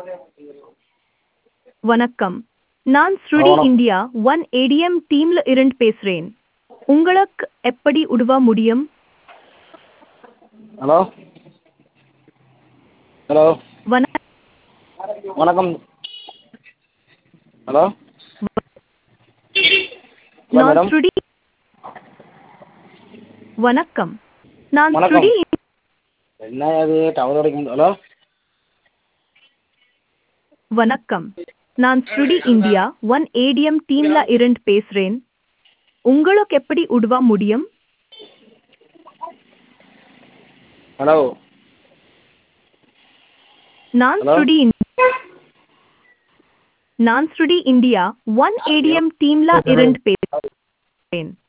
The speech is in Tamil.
வணக்கம் நான் ஸ்ருடி வணக்கம். இந்தியா ஒன் ஏடிஎம் டீம்ல இருந்து பேசுறேன் உங்களுக்கு எப்படி உதவ முடியும் ஹலோ ஹலோ வண வணக்கம் ஹலோ ஹலோ நான் மேடம் ஸ்ருடி வணக்கம் நான் வணக்கம். ஸ்ருடி என்ன அது டவர் கிடைக்கும் ஹலோ வணக்கம் நான் ஸ்ருடி இந்தியா ஒன் ஏடிஎம் டீம்ல இருந்து பேசுறேன் உங்களுக்கு எப்படி உதவ முடியும் ஹலோ நான் Hello? ஸ்ருடி இந்- நான் ஸ்ருடி இந்தியா ஒன் ஏடிஎம் டீம்ல இருந்து பேசுறேன்